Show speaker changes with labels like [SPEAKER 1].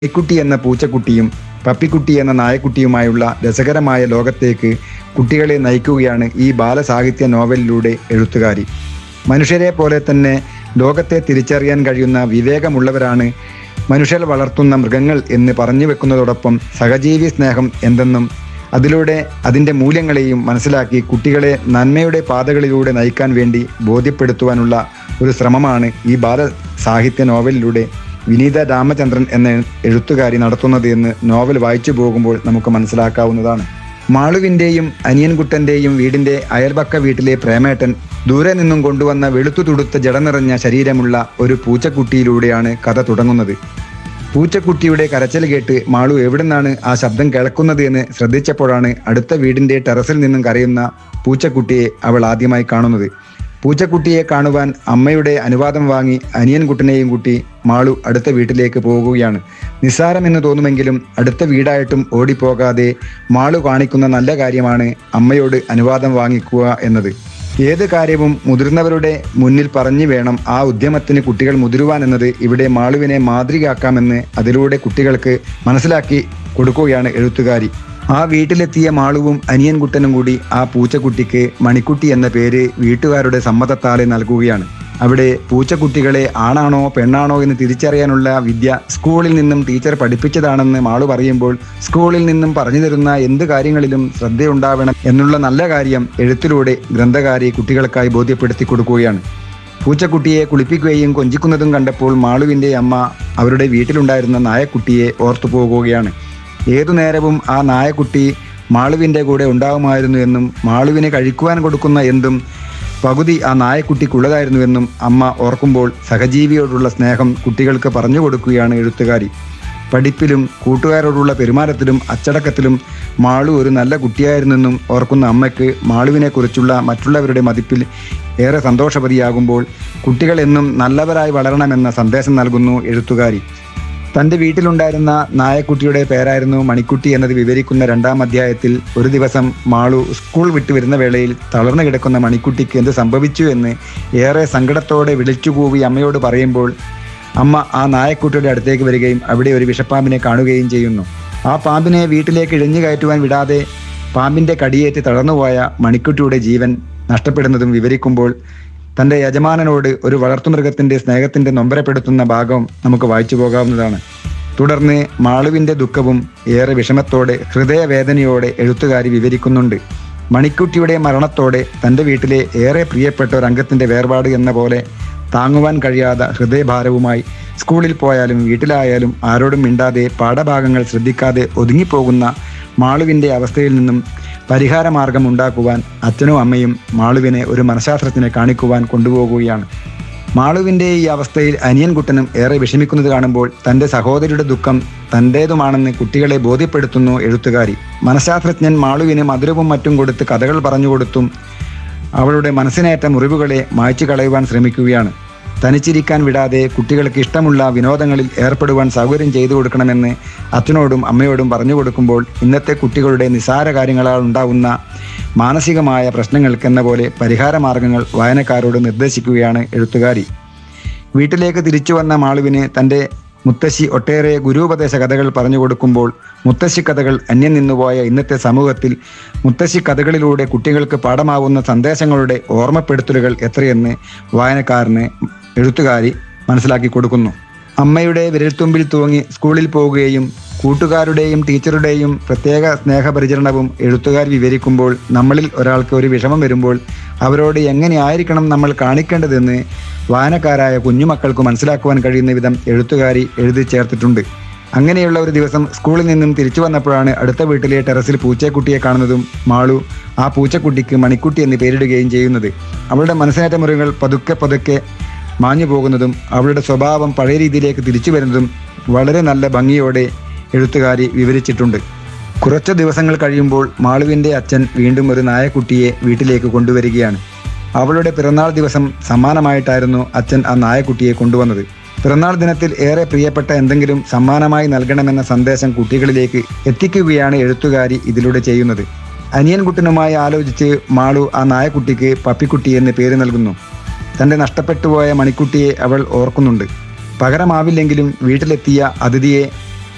[SPEAKER 1] എലിക്കുട്ടി എന്ന പൂച്ചക്കുട്ടിയും പപ്പിക്കുട്ടി എന്ന നായക്കുട്ടിയുമായുള്ള രസകരമായ ലോകത്തേക്ക് കുട്ടികളെ നയിക്കുകയാണ് ഈ ബാലസാഹിത്യ നോവലിലൂടെ എഴുത്തുകാരി മനുഷ്യരെ പോലെ തന്നെ ലോകത്തെ തിരിച്ചറിയാൻ കഴിയുന്ന വിവേകമുള്ളവരാണ് മനുഷ്യർ വളർത്തുന്ന മൃഗങ്ങൾ എന്ന് പറഞ്ഞു വെക്കുന്നതോടൊപ്പം സഹജീവി സ്നേഹം എന്തെന്നും അതിലൂടെ അതിൻ്റെ മൂല്യങ്ങളെയും മനസ്സിലാക്കി കുട്ടികളെ നന്മയുടെ പാതകളിലൂടെ നയിക്കാൻ വേണ്ടി ബോധ്യപ്പെടുത്തുവാനുള്ള ഒരു ശ്രമമാണ് ഈ ബാല സാഹിത്യ നോവലിലൂടെ വിനീത രാമചന്ദ്രൻ എന്ന എഴുത്തുകാരി നടത്തുന്നത് എന്ന് നോവൽ വായിച്ചു പോകുമ്പോൾ നമുക്ക് മനസ്സിലാക്കാവുന്നതാണ് മാളുവിൻ്റെയും അനിയൻകുട്ടൻ്റെയും വീടിൻ്റെ അയൽപക്ക വീട്ടിലെ പ്രേമേട്ടൻ ദൂരെ നിന്നും കൊണ്ടുവന്ന വെളുത്തു തുടുത്ത ജട നിറഞ്ഞ ശരീരമുള്ള ഒരു പൂച്ചക്കുട്ടിയിലൂടെയാണ് കഥ തുടങ്ങുന്നത് പൂച്ചക്കുട്ടിയുടെ കരച്ചിൽ കേട്ട് മാളു എവിടുന്നാണ് ആ ശബ്ദം കേൾക്കുന്നത് എന്ന് ശ്രദ്ധിച്ചപ്പോഴാണ് അടുത്ത വീടിന്റെ ടെറസിൽ നിന്നും കരയുന്ന പൂച്ചക്കുട്ടിയെ അവൾ ആദ്യമായി കാണുന്നത് പൂച്ചക്കുട്ടിയെ കാണുവാൻ അമ്മയുടെ അനുവാദം വാങ്ങി അനിയൻകുട്ടനെയും കൂട്ടി മാളു അടുത്ത വീട്ടിലേക്ക് പോകുകയാണ് നിസ്സാരമെന്ന് തോന്നുമെങ്കിലും അടുത്ത വീടായിട്ടും ഓടിപ്പോകാതെ മാളു കാണിക്കുന്ന നല്ല കാര്യമാണ് അമ്മയോട് അനുവാദം വാങ്ങിക്കുക എന്നത് ഏത് കാര്യവും മുതിർന്നവരുടെ മുന്നിൽ പറഞ്ഞു വേണം ആ ഉദ്യമത്തിന് കുട്ടികൾ മുതിരുവാൻ എന്നത് ഇവിടെ മാളുവിനെ മാതൃകയാക്കാമെന്ന് അതിലൂടെ കുട്ടികൾക്ക് മനസ്സിലാക്കി കൊടുക്കുകയാണ് എഴുത്തുകാരി ആ വീട്ടിലെത്തിയ മാളുവും അനിയൻകുട്ടനും കൂടി ആ പൂച്ചക്കുട്ടിക്ക് മണിക്കുട്ടി എന്ന പേര് വീട്ടുകാരുടെ സമ്മതത്താലെ നൽകുകയാണ് അവിടെ പൂച്ചക്കുട്ടികളെ ആണാണോ പെണ്ണാണോ എന്ന് തിരിച്ചറിയാനുള്ള വിദ്യ സ്കൂളിൽ നിന്നും ടീച്ചർ പഠിപ്പിച്ചതാണെന്ന് മാളു പറയുമ്പോൾ സ്കൂളിൽ നിന്നും പറഞ്ഞു തരുന്ന എന്ത് കാര്യങ്ങളിലും ശ്രദ്ധയുണ്ടാവണം എന്നുള്ള നല്ല കാര്യം എഴുത്തിലൂടെ ഗ്രന്ഥകാരി കുട്ടികൾക്കായി ബോധ്യപ്പെടുത്തി കൊടുക്കുകയാണ് പൂച്ചക്കുട്ടിയെ കുളിപ്പിക്കുകയും കൊഞ്ചിക്കുന്നതും കണ്ടപ്പോൾ മാളുവിൻ്റെ അമ്മ അവരുടെ വീട്ടിലുണ്ടായിരുന്ന നായക്കുട്ടിയെ ഓർത്തു പോകുകയാണ് ഏതു നേരവും ആ നായക്കുട്ടി മാളുവിൻ്റെ കൂടെ ഉണ്ടാകുമായിരുന്നു എന്നും മാളുവിന് കഴിക്കുവാൻ കൊടുക്കുന്ന എന്തും പകുതി ആ നായക്കുട്ടിക്കുള്ളതായിരുന്നുവെന്നും അമ്മ ഓർക്കുമ്പോൾ സഹജീവിയോടുള്ള സ്നേഹം കുട്ടികൾക്ക് പറഞ്ഞു കൊടുക്കുകയാണ് എഴുത്തുകാരി പഠിപ്പിലും കൂട്ടുകാരോടുള്ള പെരുമാറ്റത്തിലും അച്ചടക്കത്തിലും മാളു ഒരു നല്ല കുട്ടിയായിരുന്നെന്നും ഓർക്കുന്ന അമ്മയ്ക്ക് മാളുവിനെക്കുറിച്ചുള്ള മറ്റുള്ളവരുടെ മതിപ്പിൽ ഏറെ സന്തോഷവതിയാകുമ്പോൾ കുട്ടികൾ എന്നും നല്ലവരായി വളരണമെന്ന സന്ദേശം നൽകുന്നു എഴുത്തുകാരി തൻ്റെ വീട്ടിലുണ്ടായിരുന്ന നായക്കുട്ടിയുടെ പേരായിരുന്നു മണിക്കുട്ടി എന്നത് വിവരിക്കുന്ന രണ്ടാം അധ്യായത്തിൽ ഒരു ദിവസം മാളു സ്കൂൾ വിട്ടു വരുന്ന വേളയിൽ തളർന്നു കിടക്കുന്ന മണിക്കുട്ടിക്ക് എന്ത് സംഭവിച്ചു എന്ന് ഏറെ സങ്കടത്തോടെ വിളിച്ചുകൂവി അമ്മയോട് പറയുമ്പോൾ അമ്മ ആ നായക്കുട്ടിയുടെ അടുത്തേക്ക് വരികയും അവിടെ ഒരു വിഷപ്പാമ്പിനെ കാണുകയും ചെയ്യുന്നു ആ പാമ്പിനെ വീട്ടിലേക്ക് ഇഴഞ്ഞു കയറ്റുവാൻ വിടാതെ പാമ്പിന്റെ കടിയേറ്റ് തളർന്നുപോയ മണിക്കുട്ടിയുടെ ജീവൻ നഷ്ടപ്പെടുന്നതും വിവരിക്കുമ്പോൾ തന്റെ യജമാനനോട് ഒരു വളർത്തുമൃഗത്തിന്റെ സ്നേഹത്തിന്റെ നൊമ്പരപ്പെടുത്തുന്ന ഭാഗം നമുക്ക് വായിച്ചു പോകാവുന്നതാണ് തുടർന്ന് മാളുവിന്റെ ദുഃഖവും ഏറെ വിഷമത്തോടെ ഹൃദയവേദനയോടെ എഴുത്തുകാരി വിവരിക്കുന്നുണ്ട് മണിക്കുട്ടിയുടെ മരണത്തോടെ തന്റെ വീട്ടിലെ ഏറെ പ്രിയപ്പെട്ട ഒരു അംഗത്തിന്റെ വേർപാട് എന്ന പോലെ താങ്ങുവാൻ കഴിയാത്ത ഹൃദയഭാരവുമായി സ്കൂളിൽ പോയാലും വീട്ടിലായാലും ആരോടും മിണ്ടാതെ പാഠഭാഗങ്ങൾ ശ്രദ്ധിക്കാതെ ഒതുങ്ങിപ്പോകുന്ന മാളുവിൻ്റെ അവസ്ഥയിൽ നിന്നും പരിഹാരമാർഗം ഉണ്ടാക്കുവാൻ അച്ഛനും അമ്മയും മാളുവിനെ ഒരു മനഃശാസ്ത്രജ്ഞനെ കാണിക്കുവാൻ കൊണ്ടുപോകുകയാണ് മാളുവിൻ്റെ ഈ അവസ്ഥയിൽ അനിയൻകുട്ടനും ഏറെ വിഷമിക്കുന്നത് കാണുമ്പോൾ തൻ്റെ സഹോദരിയുടെ ദുഃഖം തൻ്റേതുമാണെന്ന് കുട്ടികളെ ബോധ്യപ്പെടുത്തുന്നു എഴുത്തുകാരി മനഃശാസ്ത്രജ്ഞൻ മാളുവിന് മധുരവും മറ്റും കൊടുത്ത് കഥകൾ പറഞ്ഞുകൊടുത്തും അവളുടെ മനസ്സിനേറ്റ മുറിവുകളെ മായ്ച്ചു കളയുവാൻ ശ്രമിക്കുകയാണ് തനിച്ചിരിക്കാൻ വിടാതെ കുട്ടികൾക്ക് ഇഷ്ടമുള്ള വിനോദങ്ങളിൽ ഏർപ്പെടുവാൻ സൗകര്യം ചെയ്തു കൊടുക്കണമെന്ന് അച്ഛനോടും അമ്മയോടും പറഞ്ഞു കൊടുക്കുമ്പോൾ ഇന്നത്തെ കുട്ടികളുടെ നിസാര കാര്യങ്ങളാൽ ഉണ്ടാകുന്ന മാനസികമായ പ്രശ്നങ്ങൾക്കെന്ന പോലെ പരിഹാര മാർഗങ്ങൾ വായനക്കാരോട് നിർദ്ദേശിക്കുകയാണ് എഴുത്തുകാരി വീട്ടിലേക്ക് തിരിച്ചു വന്ന മാളുവിന് തൻ്റെ മുത്തശ്ശി ഒട്ടേറെ ഗുരുപദേശ കഥകൾ പറഞ്ഞു കൊടുക്കുമ്പോൾ മുത്തശ്ശി കഥകൾ അന്യം നിന്നുപോയ ഇന്നത്തെ സമൂഹത്തിൽ മുത്തശ്ശി കഥകളിലൂടെ കുട്ടികൾക്ക് പാഠമാവുന്ന സന്ദേശങ്ങളുടെ ഓർമ്മപ്പെടുത്തലുകൾ എത്രയെന്ന് വായനക്കാരന് എഴുത്തുകാരി മനസ്സിലാക്കി കൊടുക്കുന്നു അമ്മയുടെ വിരൽത്തുമ്പിൽ തൂങ്ങി സ്കൂളിൽ പോവുകയും കൂട്ടുകാരുടെയും ടീച്ചറുടെയും പ്രത്യേക സ്നേഹപരിചരണവും എഴുത്തുകാർ വിവരിക്കുമ്പോൾ നമ്മളിൽ ഒരാൾക്ക് ഒരു വിഷമം വരുമ്പോൾ അവരോട് എങ്ങനെയായിരിക്കണം നമ്മൾ കാണിക്കേണ്ടതെന്ന് വായനക്കാരായ കുഞ്ഞുമക്കൾക്ക് മനസ്സിലാക്കുവാൻ കഴിയുന്ന വിധം എഴുത്തുകാരി എഴുതി ചേർത്തിട്ടുണ്ട് അങ്ങനെയുള്ള ഒരു ദിവസം സ്കൂളിൽ നിന്നും തിരിച്ചു വന്നപ്പോഴാണ് അടുത്ത വീട്ടിലെ ടെറസിൽ പൂച്ചക്കുട്ടിയെ കാണുന്നതും മാളു ആ പൂച്ചക്കുട്ടിക്ക് മണിക്കുട്ടി എന്ന് പേരിടുകയും ചെയ്യുന്നത് അവളുടെ മനസ്സിനേറ്റ മുറിവുകൾ പതുക്കെ പതുക്കെ മാഞ്ഞു പോകുന്നതും അവളുടെ സ്വഭാവം പഴയ രീതിയിലേക്ക് തിരിച്ചു വരുന്നതും വളരെ നല്ല ഭംഗിയോടെ എഴുത്തുകാരി വിവരിച്ചിട്ടുണ്ട് കുറച്ച് ദിവസങ്ങൾ കഴിയുമ്പോൾ മാളുവിൻ്റെ അച്ഛൻ വീണ്ടും ഒരു നായക്കുട്ടിയെ വീട്ടിലേക്ക് കൊണ്ടുവരികയാണ് അവളുടെ പിറന്നാൾ ദിവസം സമ്മാനമായിട്ടായിരുന്നു അച്ഛൻ ആ നായക്കുട്ടിയെ കൊണ്ടുവന്നത് പിറന്നാൾ ദിനത്തിൽ ഏറെ പ്രിയപ്പെട്ട എന്തെങ്കിലും സമ്മാനമായി നൽകണമെന്ന സന്ദേശം കുട്ടികളിലേക്ക് എത്തിക്കുകയാണ് എഴുത്തുകാരി ഇതിലൂടെ ചെയ്യുന്നത് അനിയൻകുട്ടനുമായി ആലോചിച്ച് മാളു ആ നായക്കുട്ടിക്ക് പപ്പിക്കുട്ടി എന്ന് പേര് നൽകുന്നു തൻ്റെ നഷ്ടപ്പെട്ടുപോയ മണിക്കുട്ടിയെ അവൾ ഓർക്കുന്നുണ്ട് പകരമാവില്ലെങ്കിലും വീട്ടിലെത്തിയ അതിഥിയെ